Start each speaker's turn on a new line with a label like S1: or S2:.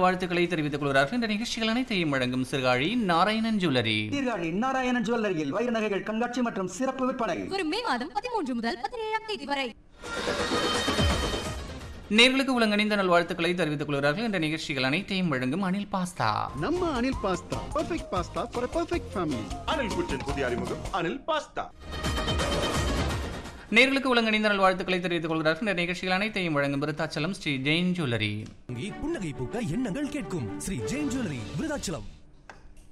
S1: நல்வாழ்த்துக்களை தெரிவித்துக் கொள்கிறார்கள் இந்த நிகழ்ச்சிகள் அனைத்தையும் வழங்கும் சிறுகாழி நாராயணன் ஜுவல்லரி
S2: சீர்காழி நாராயணன் ஜுவல்லரியில் வைர நகைகள் கண்காட்சி மற்றும் சிறப்பு விற்பனை
S3: வரும் மே மாதம் பதிமூன்று முதல் பதினேழாம் தேதி வரை
S1: நேர்களுக்கு உலகணிந்த நல்வாழ்த்துக்களை தெரிவித்துக் கொள்கிறார்கள் இந்த நிகழ்ச்சிகள் அனைத்தையும் வழங்கும் அனில் பாஸ்தா
S4: நம்ம Anil pasta perfect pasta for perfect family
S5: Anil kitchen புதிய அறிமுகம் அனில் பாஸ்தா
S1: நேர்களுக்கு உலகணிந்த நல்வாழ்த்துக்களை தெரிவித்துக் கொள்கிறார்கள் இந்த நிகழ்ச்சிகள் அனைத்தையும் வழங்கும் விருத்தாச்சலம் ஸ்ரீ ஜெயின் ஜுவல்லரி
S6: புன்னகை பூக்க எண்ணங்கள் கேட்கும் ஸ்ரீ ஜெயின் ஜுவல்லரி விருதாச்சலம்